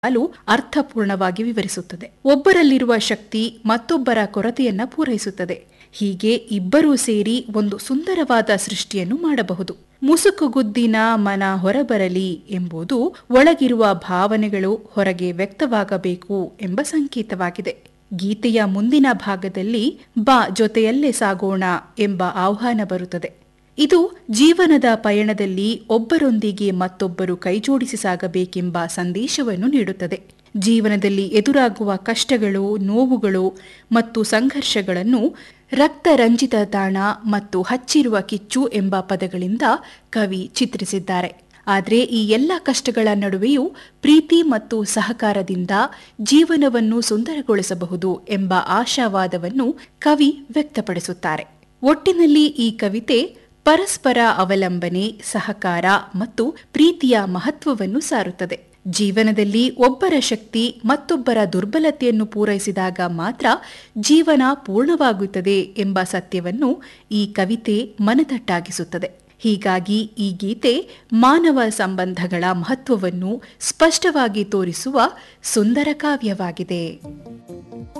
ಹಾಲು ಅರ್ಥಪೂರ್ಣವಾಗಿ ವಿವರಿಸುತ್ತದೆ ಒಬ್ಬರಲ್ಲಿರುವ ಶಕ್ತಿ ಮತ್ತೊಬ್ಬರ ಕೊರತೆಯನ್ನ ಪೂರೈಸುತ್ತದೆ ಹೀಗೆ ಇಬ್ಬರೂ ಸೇರಿ ಒಂದು ಸುಂದರವಾದ ಸೃಷ್ಟಿಯನ್ನು ಮಾಡಬಹುದು ಮುಸುಕುಗುದ್ದಿನ ಮನ ಹೊರಬರಲಿ ಎಂಬುದು ಒಳಗಿರುವ ಭಾವನೆಗಳು ಹೊರಗೆ ವ್ಯಕ್ತವಾಗಬೇಕು ಎಂಬ ಸಂಕೇತವಾಗಿದೆ ಗೀತೆಯ ಮುಂದಿನ ಭಾಗದಲ್ಲಿ ಬಾ ಜೊತೆಯಲ್ಲೇ ಸಾಗೋಣ ಎಂಬ ಆಹ್ವಾನ ಬರುತ್ತದೆ ಇದು ಜೀವನದ ಪಯಣದಲ್ಲಿ ಒಬ್ಬರೊಂದಿಗೆ ಮತ್ತೊಬ್ಬರು ಕೈಜೋಡಿಸಿ ಸಾಗಬೇಕೆಂಬ ಸಂದೇಶವನ್ನು ನೀಡುತ್ತದೆ ಜೀವನದಲ್ಲಿ ಎದುರಾಗುವ ಕಷ್ಟಗಳು ನೋವುಗಳು ಮತ್ತು ಸಂಘರ್ಷಗಳನ್ನು ರಕ್ತರಂಜಿತ ತಾಣ ಮತ್ತು ಹಚ್ಚಿರುವ ಕಿಚ್ಚು ಎಂಬ ಪದಗಳಿಂದ ಕವಿ ಚಿತ್ರಿಸಿದ್ದಾರೆ ಆದರೆ ಈ ಎಲ್ಲ ಕಷ್ಟಗಳ ನಡುವೆಯೂ ಪ್ರೀತಿ ಮತ್ತು ಸಹಕಾರದಿಂದ ಜೀವನವನ್ನು ಸುಂದರಗೊಳಿಸಬಹುದು ಎಂಬ ಆಶಾವಾದವನ್ನು ಕವಿ ವ್ಯಕ್ತಪಡಿಸುತ್ತಾರೆ ಒಟ್ಟಿನಲ್ಲಿ ಈ ಕವಿತೆ ಪರಸ್ಪರ ಅವಲಂಬನೆ ಸಹಕಾರ ಮತ್ತು ಪ್ರೀತಿಯ ಮಹತ್ವವನ್ನು ಸಾರುತ್ತದೆ ಜೀವನದಲ್ಲಿ ಒಬ್ಬರ ಶಕ್ತಿ ಮತ್ತೊಬ್ಬರ ದುರ್ಬಲತೆಯನ್ನು ಪೂರೈಸಿದಾಗ ಮಾತ್ರ ಜೀವನ ಪೂರ್ಣವಾಗುತ್ತದೆ ಎಂಬ ಸತ್ಯವನ್ನು ಈ ಕವಿತೆ ಮನದಟ್ಟಾಗಿಸುತ್ತದೆ ಹೀಗಾಗಿ ಈ ಗೀತೆ ಮಾನವ ಸಂಬಂಧಗಳ ಮಹತ್ವವನ್ನು ಸ್ಪಷ್ಟವಾಗಿ ತೋರಿಸುವ ಸುಂದರ ಕಾವ್ಯವಾಗಿದೆ